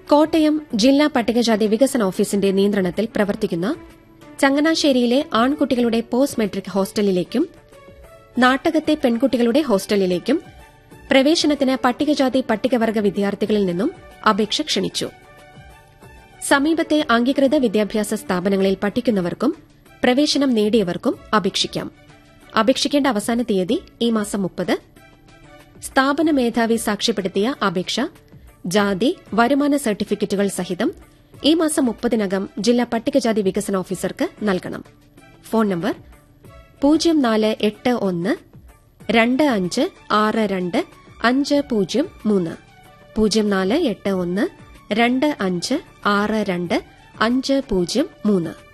കോട്ടയം ജില്ലാ പട്ടികജാതി വികസന ഓഫീസിന്റെ നിയന്ത്രണത്തിൽ പ്രവർത്തിക്കുന്ന ചങ്ങനാശ്ശേരിയിലെ ആൺകുട്ടികളുടെ പോസ്റ്റ് മെട്രിക് ഹോസ്റ്റലിലേക്കും നാട്ടകത്തെ പെൺകുട്ടികളുടെ ഹോസ്റ്റലിലേക്കും പ്രവേശനത്തിന് പട്ടികജാതി പട്ടികവർഗ വിദ്യാർത്ഥികളിൽ നിന്നും അപേക്ഷ ക്ഷണിച്ചു സമീപത്തെ അംഗീകൃത വിദ്യാഭ്യാസ സ്ഥാപനങ്ങളിൽ പഠിക്കുന്നവർക്കും പ്രവേശനം നേടിയവർക്കും അപേക്ഷിക്കാം അപേക്ഷിക്കേണ്ട അവസാന തീയതി ഈ മാസം മുപ്പത് സ്ഥാപന മേധാവി സാക്ഷ്യപ്പെടുത്തിയ അപേക്ഷ ജാതി വരുമാന സർട്ടിഫിക്കറ്റുകൾ സഹിതം ഈ മാസം മുപ്പതിനകം ജില്ലാ പട്ടികജാതി വികസന ഓഫീസർക്ക് നൽകണം ഫോൺ നമ്പർ പൂജ്യം നാല് എട്ട് ഒന്ന് രണ്ട് അഞ്ച് ആറ് രണ്ട് അഞ്ച് പൂജ്യം മൂന്ന് പൂജ്യം നാല് എട്ട് ഒന്ന് രണ്ട് അഞ്ച് ആറ് രണ്ട് അഞ്ച് പൂജ്യം മൂന്ന്